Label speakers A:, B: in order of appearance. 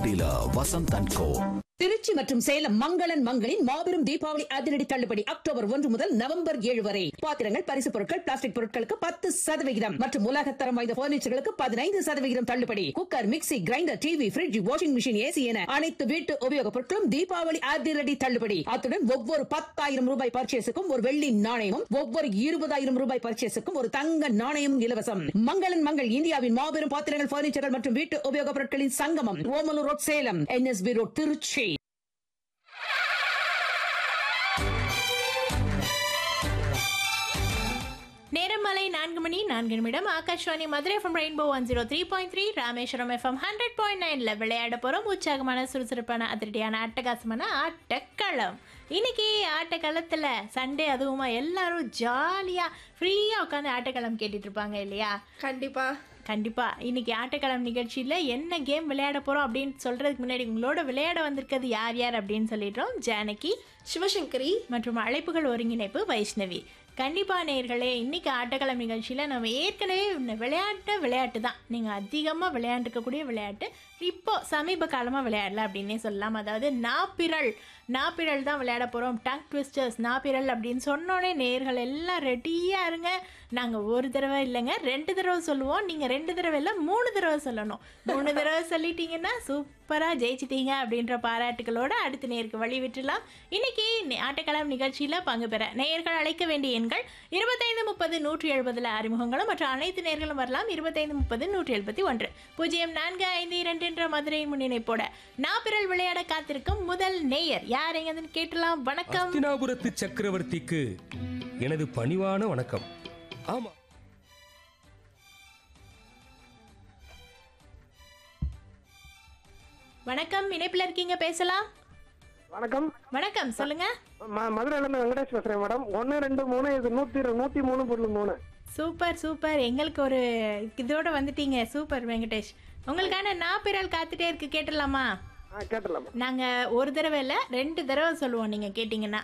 A: dealer Vasanth and co
B: Trichy மற்றும் சேலம் மங்களன் மங்களின் மாபெரும் தீபாவளி அதிரடி தள்ளுபடி அக்டோபர் ஒன்று முதல் நவம்பர் ஏழு வரை பாத்திரங்கள் பரிசு பொருட்கள் பிளாஸ்டிக் பொருட்களுக்கு பத்து சதவிகிதம் மற்றும் உலகத்தரம் வாய்ந்த பர்னிச்சர்களுக்கு பதினைந்து சதவிகிதம் தள்ளுபடி cooker mixie grinder TV fridge washing machine AC என அனைத்து வீட்டு உபயோகப் பொருட்களும் தீபாவளி அதிரடி தள்ளுபடி அத்துடன் ஒவ்வொரு பத்தாயிரம் ரூபாய் பர்ச்சேஸுக்கும் ஒரு வெள்ளி நாணயமும் ஒவ்வொரு இருபதாயிரம் ரூபாய் பர்ச்சேஸுக்கும் ஒரு தங்க நாணயமும் இலவசம் மங்களன் மங்கள் இந்தியாவின் மாபெரும் பாத்திரங்கள் பர்னிச்சர்கள் மற்றும் வீட்டு உபயோகப் பொருட்களின் சங்கமம் Omalur road Salem NSB road Trichy
C: நேரமலை நான்கு மணி நான்கு நிமிடம் Akashvani Madurai FM rainbow one zero three point three Rameswaram FM hundred point நைன்ல விளையாட போறோம் உற்சாகமான சுறுசுறுப்பான அதிரடியான அட்டகாசமான ஆட்டக்களம் இன்னைக்கு ஆட்டக்களத்துல சண்டே அதுவுமா எல்லாரும் ஜாலியா ஃப்ரீயா உட்காந்து ஆட்டக்களம் கேட்டுட்டு இருப்பாங்க இல்லையா
D: கண்டிப்பா
C: கண்டிப்பா இன்னைக்கு ஆட்டக்களம் நிகழ்ச்சியில என்ன கேம் விளையாட போறோம் அப்படின்னு சொல்றதுக்கு முன்னாடி உங்களோட விளையாட வந்திருக்கிறது யார் யார் அப்படின்னு சொல்லிடுறோம் ஜானகி
D: சிவசங்கரி
C: மற்றும் அழைப்புகள் ஒருங்கிணைப்பு வைஷ்ணவி கண்டிப்பா நேர்களே இன்னைக்கு ஆட்டக்களம் நிகழ்ச்சியில் நம்ம ஏற்கனவே இந்த விளையாட்ட விளையாட்டு தான் நீங்கள் அதிகமாக விளையாண்டுருக்கக்கூடிய விளையாட்டு இப்போ சமீப காலமாக விளையாடல அப்படின்னே சொல்லலாம் அதாவது நாப்பிரல் நாப்பிரல் தான் விளையாட போகிறோம் டங் ட்விஸ்டர்ஸ் நாப்பிரல் அப்படின்னு சொன்னோடனே நேர்கள் எல்லாம் ரெடியாக இருங்க நாங்கள் ஒரு தடவை இல்லைங்க ரெண்டு தடவை சொல்லுவோம் நீங்கள் ரெண்டு தடவை இல்லை மூணு தடவை சொல்லணும் மூணு தடவை சொல்லிட்டீங்கன்னா சூப்பராக ஜெயிச்சிட்டீங்க அப்படின்ற பாராட்டுகளோட அடுத்த நேருக்கு வழி விட்டுலாம் இன்னைக்கு நே- ஆட்டக்களம் நிகழ்ச்சியில் பங்கு பெற நேயர்கள் அழைக்க வேண்டிய எண்கள் இருபத்தைந்து முப்பது நூற்றி எழுபதில் அறிமுகங்களும் மற்ற அனைத்து நேர்களும் வரலாம் இருபத்தைந்து முப்பது நூற்றி எழுபத்தி ஒன்று பூஜ்ஜியம் நான்கு ஐந்து இரண்டு என்ற மதுரையின் முன்னிணைப்போட நாப்பிரல் விளையாட காத்திருக்கும் முதல் நேயர் யார் எங்கன்னு கேட்டலாம் வணக்கம்
E: அஸ்தினாபுரத்து சக்கரவர்த்திக்கு எனது பணிவான வணக்கம் ஆமா
C: வணக்கம் இணைப்பில் இருக்கீங்க பேசலாம்
F: வணக்கம்
C: வணக்கம் சொல்லுங்க
F: ம- மதுரையில இருந்து வெங்கடேஷ் பேசுறேன் மேடம் ஒன்னு ரெண்டு மூணு இது நூத்தி இரு- நூத்தி மூணு புள்ளி மூணு
C: சூப்பர் சூப்பர் எங்களுக்கு ஒரு இதோட வந்துட்டீங்க சூப்பர் வெங்கடேஷ் உங்களுக்கான நாப்பிரல் காத்துட்டே இருக்கு கேட்டுடலாமா
F: ஆ கேட்டலாம்
C: நாங்க ஒரு தடவை இல்ல ரெண்டு தடவை சொல்லுவோம் நீங்க கேட்டீங்கன்னா